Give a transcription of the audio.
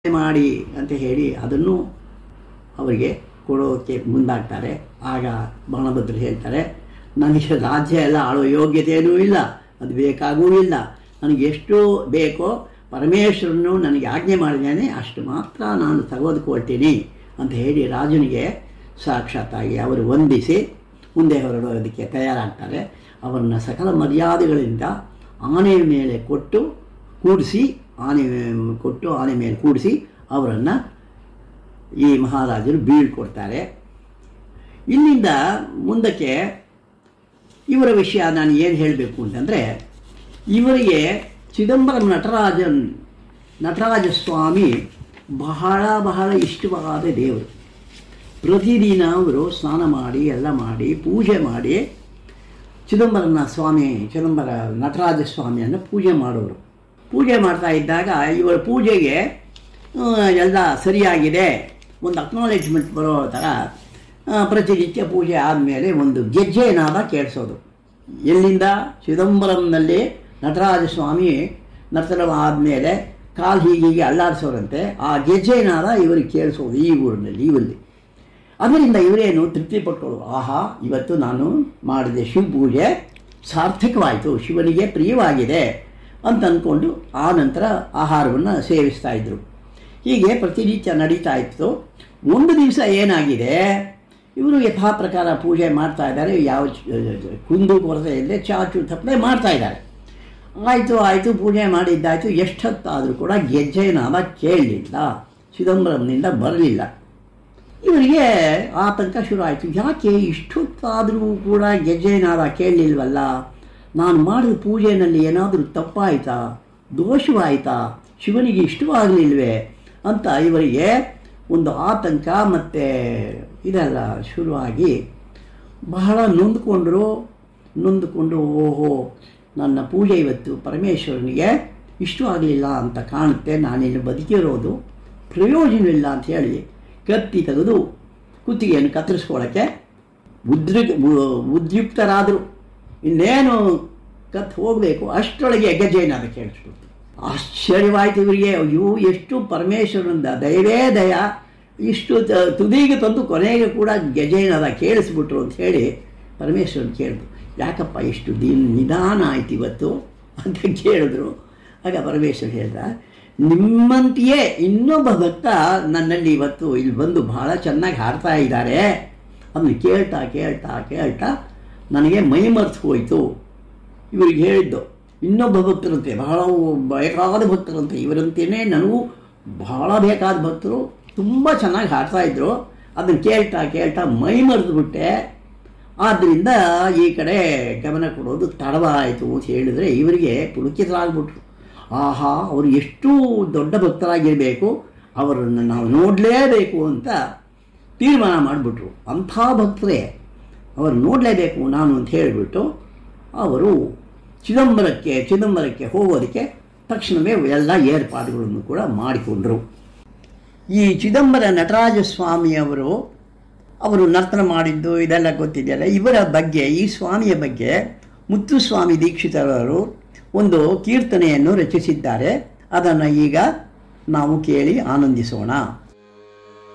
ಮಾಡಿ ಅಂತ ಹೇಳಿ ಅದನ್ನು ಅವರಿಗೆ ಕೊಡೋಕ್ಕೆ ಮುಂದಾಗ್ತಾರೆ ಆಗ ಬಾಣಭದ್ರ ಹೇಳ್ತಾರೆ ನನಗೆ ರಾಜ್ಯ ಎಲ್ಲ ಆಳೋ ಯೋಗ್ಯತೆಯೂ ಇಲ್ಲ ಅದು ಬೇಕಾಗೂ ಇಲ್ಲ ನನಗೆ ಎಷ್ಟು ಬೇಕೋ ಪರಮೇಶ್ವರನು ನನಗೆ ಆಜ್ಞೆ ಮಾಡಿದ್ದೇನೆ ಅಷ್ಟು ಮಾತ್ರ ನಾನು ತೆಗೆದುಕೊಳ್ತೀನಿ ಅಂತ ಹೇಳಿ ರಾಜನಿಗೆ ಸಾಕ್ಷಾತ್ತಾಗಿ ಅವರು ವಂದಿಸಿ ಮುಂದೆ ಹೊರಡೋದಕ್ಕೆ ತಯಾರಾಗ್ತಾರೆ ಅವರನ್ನು ಸಕಲ ಮರ್ಯಾದೆಗಳಿಂದ ಆನೆಯ ಮೇಲೆ ಕೊಟ್ಟು ಕೂಡಿಸಿ ಆನೆ ಕೊಟ್ಟು ಆನೆ ಮೇಲೆ ಕೂಡಿಸಿ ಅವರನ್ನು ಈ ಮಹಾರಾಜರು ಬೀಳ್ಕೊಡ್ತಾರೆ ಇಲ್ಲಿಂದ ಮುಂದಕ್ಕೆ ಇವರ ವಿಷಯ ನಾನು ಏನು ಹೇಳಬೇಕು ಅಂತಂದರೆ ಇವರಿಗೆ ಚಿದಂಬರಂ ನಟರಾಜನ್ ನಟರಾಜ ಸ್ವಾಮಿ ಬಹಳ ಬಹಳ ಇಷ್ಟವಾದ ದೇವರು ಪ್ರತಿದಿನ ಅವರು ಸ್ನಾನ ಮಾಡಿ ಎಲ್ಲ ಮಾಡಿ ಪೂಜೆ ಮಾಡಿ ಚಿದಂಬರನ ಸ್ವಾಮಿ ಚಿದಂಬರ ನಟರಾಜ ಸ್ವಾಮಿಯನ್ನು ಪೂಜೆ ಮಾಡೋರು ಪೂಜೆ ಮಾಡ್ತಾ ಇದ್ದಾಗ ಇವರ ಪೂಜೆಗೆ ಆ, ಎಲ್ಲ ಸರಿಯಾಗಿದೆ ಒಂದು ಅಕ್ನಾಲೇಜ್ಮೆಂಟ್ ಬರೋ ಥರ ಆ, ಪ್ರತಿನಿತ್ಯ ಪೂಜೆ ಆದಮೇಲೆ ಒಂದು ಗೆಜ್ಜೆ ನಾದ ಕೇಳಿಸೋದು ಎಲ್ಲಿಂದ ಚಿದಂಬರಂನಲ್ಲಿ ನಟರಾಜ ಸ್ವಾಮಿ ನರ್ತನ ಆದಮೇಲೆ ಕಾಲು ಹೀಗೆ ಹೀಗೆ ಅಲ್ಲಾಡಿಸೋರಂತೆ ಆ ಗೆಜ್ಜೆ ನಾದ ಇವರಿಗೆ ಕೇಳಿಸೋದು ಈ ಊರಿನಲ್ಲಿ ಇವಲ್ಲಿ ಅದರಿಂದ ಇವರೇನು ತೃಪ್ತಿ ಪಟ್ಟರು ಆಹಾ ಇವತ್ತು ನಾನು ಮಾಡಿದೆ ಶಿವ ಪೂಜೆ ಸಾರ್ಥಕವಾಯಿತು ಶಿವನಿಗೆ ಪ್ರಿಯವಾಗಿದೆ ಅಂತ ಅಂದ್ಕೊಂಡು ಆ ನಂತರ ಆಹಾರವನ್ನು ಸೇವಿಸ್ತಾ ಇದ್ರು ಹೀಗೆ ಪ್ರತಿನಿತ್ಯ ನಡೀತಾ ಇತ್ತು ಒಂದು ದಿವಸ ಏನಾಗಿದೆ ಇವರು ಯಥಾ ಪ್ರಕಾರ ಪೂಜೆ ಮಾಡ್ತಾ ಇದ್ದಾರೆ ಯಾವ ಚ- ಕುಂದು ಕೊರತೆ ಇಲ್ಲದೆ ಚಾಚು ತಪ್ಪದೆ ಮಾಡ್ತಾ ಇದ್ದಾರೆ ಆಯಿತು ಆಯಿತು ಪೂಜೆ ಮಾಡಿದ್ದಾಯಿತು ಎಷ್ಟೊತ್ತಾದರೂ ಕೂಡ ಗೆಜ್ಜೆನಾದ ಕೇಳಲಿಲ್ಲ ಚಿದಂಬರಂನಿಂದ ಬರಲಿಲ್ಲ ಇವರಿಗೆ ಆತಂಕ ಶುರು ಆಯಿತು ಯಾಕೆ ಇಷ್ಟೊತ್ತಾದರೂ ಕೂಡ ಗೆಜ್ಜೆನಾದ ಕೇಳಲಿಲ್ವಲ್ಲ ನಾನು ಮಾಡಿದ ಪೂಜೆಯಲ್ಲಿ ಏನಾದರೂ ತಪ್ಪಾಯಿತಾ ದೋಷವಾಯಿತಾ ಶಿವನಿಗೆ ಇಷ್ಟವಾಗಲಿಲ್ವೇ ಅಂತ ಇವರಿಗೆ ಒಂದು ಆತಂಕ ಮತ್ತು ಇದೆಲ್ಲ ಶುರುವಾಗಿ ಬಹಳ ನೊಂದ್ಕೊಂಡ್ರು ನೊಂದುಕೊಂಡು ಓಹೋ ನನ್ನ ಪೂಜೆ ಇವತ್ತು ಪರಮೇಶ್ವರನಿಗೆ ಇಷ್ಟವಾಗಲಿಲ್ಲ ಅಂತ ಕಾಣುತ್ತೆ ನಾನಿನ್ನು ಬದುಕಿರೋದು ಪ್ರಯೋಜನವಿಲ್ಲ ಅಂತ ಹೇಳಿ ಕತ್ತಿ ತೆಗೆದು ಕುತ್ತಿಗೆಯನ್ನು ಕತ್ತರಿಸ್ಕೊಳ್ಳೋಕ್ಕೆ ಉದ್ರಿ ಉದ್ಯುಕ್ತರಾದರು ಇನ್ನೇನು ಕತ್ತು ಹೋಗಬೇಕು ಅಷ್ಟರೊಳಗೆ ಗೆಜ್ಜೆನಾದ ಕೇಳಿಸ್ಬಿಡ್ತು ಆಶ್ಚರ್ಯವಾಯ್ತು ಇವರಿಗೆ ಅಯ್ಯೋ ಎಷ್ಟು ಪರಮೇಶ್ವರನಿಂದ ದಯವೇ ದಯ ಇಷ್ಟು ತ- ತುದಿಗೆ ತಂದು ಕೊನೆಗೆ ಕೂಡ ಗೆಜೆನಾದ ಕೇಳಿಸ್ಬಿಟ್ರು ಅಂತ ಹೇಳಿ ಪರಮೇಶ್ವರನ್ ಕೇಳಿದ್ರು ಯಾಕಪ್ಪ ಇಷ್ಟು ದಿನ ನಿಧಾನ ಆಯ್ತು ಇವತ್ತು ಅಂತ ಕೇಳಿದ್ರು ಆಗ ಪರಮೇಶ್ವರ್ ಹೇಳ್ದ ನಿಮ್ಮಂತೆಯೇ ಇನ್ನೊಬ್ಬ ಭಕ್ತ ನನ್ನಲ್ಲಿ ಇವತ್ತು ಇಲ್ಲಿ ಬಂದು ಬಹಳ ಚೆನ್ನಾಗಿ ಹಾಡ್ತಾ ಇದ್ದಾರೆ ಅದನ್ನು ಕೇಳ್ತಾ ಕೇಳ್ತಾ ಕೇಳ್ತಾ ನನಗೆ ಮೈ ಮರೆತು ಹೋಯಿತು ಇವರಿಗೆ ಹೇಳಿದ್ದು ಇನ್ನೊಬ್ಬ ಭಕ್ತರಂತೆ ಬಹಳ ಬೇಕಾದ ಭಕ್ತರಂತೆ ಇವರಂತೆಯೇ ನನಗೂ ಬಹಳ ಬೇಕಾದ ಭಕ್ತರು ತುಂಬ ಚೆನ್ನಾಗಿ ಹಾಡ್ತಾ ಇದ್ರು ಅದನ್ನು ಕೇಳ್ತಾ ಕೇಳ್ತಾ ಮೈ ಮರೆತು ಬಿಟ್ಟೆ ಆದ್ದರಿಂದ ಈ ಕಡೆ ಗಮನ ಕೊಡೋದು ತಡವಾಯಿತು ಅಂತ ಹೇಳಿದರೆ ಇವರಿಗೆ ಪುಲಕಿತರಾಗ್ಬಿಟ್ರು ಆಹಾ ಅವರು ಎಷ್ಟು ದೊಡ್ಡ ಭಕ್ತರಾಗಿರಬೇಕು ಅವರನ್ನು ನಾವು ನೋಡಲೇಬೇಕು ಅಂತ ತೀರ್ಮಾನ ಮಾಡಿಬಿಟ್ರು ಅಂಥ ಭಕ್ತರೇ ಅವರು ನೋಡಲೇಬೇಕು ನಾನು ಅಂತ ಹೇಳಿಬಿಟ್ಟು ಅವರು ಚಿದಂಬರಕ್ಕೆ ಚಿದಂಬರಕ್ಕೆ ಹೋಗೋದಕ್ಕೆ ತಕ್ಷಣವೇ ಎಲ್ಲ ಏರ್ಪಾಡುಗಳನ್ನು ಕೂಡ ಮಾಡಿಕೊಂಡರು ಈ ಚಿದಂಬರ ನಟರಾಜ ಸ್ವಾಮಿಯವರು ಅವರು ನರ್ತನ ಮಾಡಿದ್ದು ಇದೆಲ್ಲ ಗೊತ್ತಿದೆಯಲ್ಲ ಇವರ ಬಗ್ಗೆ ಈ ಸ್ವಾಮಿಯ ಬಗ್ಗೆ ಮುತ್ತುಸ್ವಾಮಿ ದೀಕ್ಷಿತರವರು ಒಂದು ಕೀರ್ತನೆಯನ್ನು ರಚಿಸಿದ್ದಾರೆ ಅದನ್ನು ಈಗ ನಾವು ಕೇಳಿ ಆನಂದಿಸೋಣ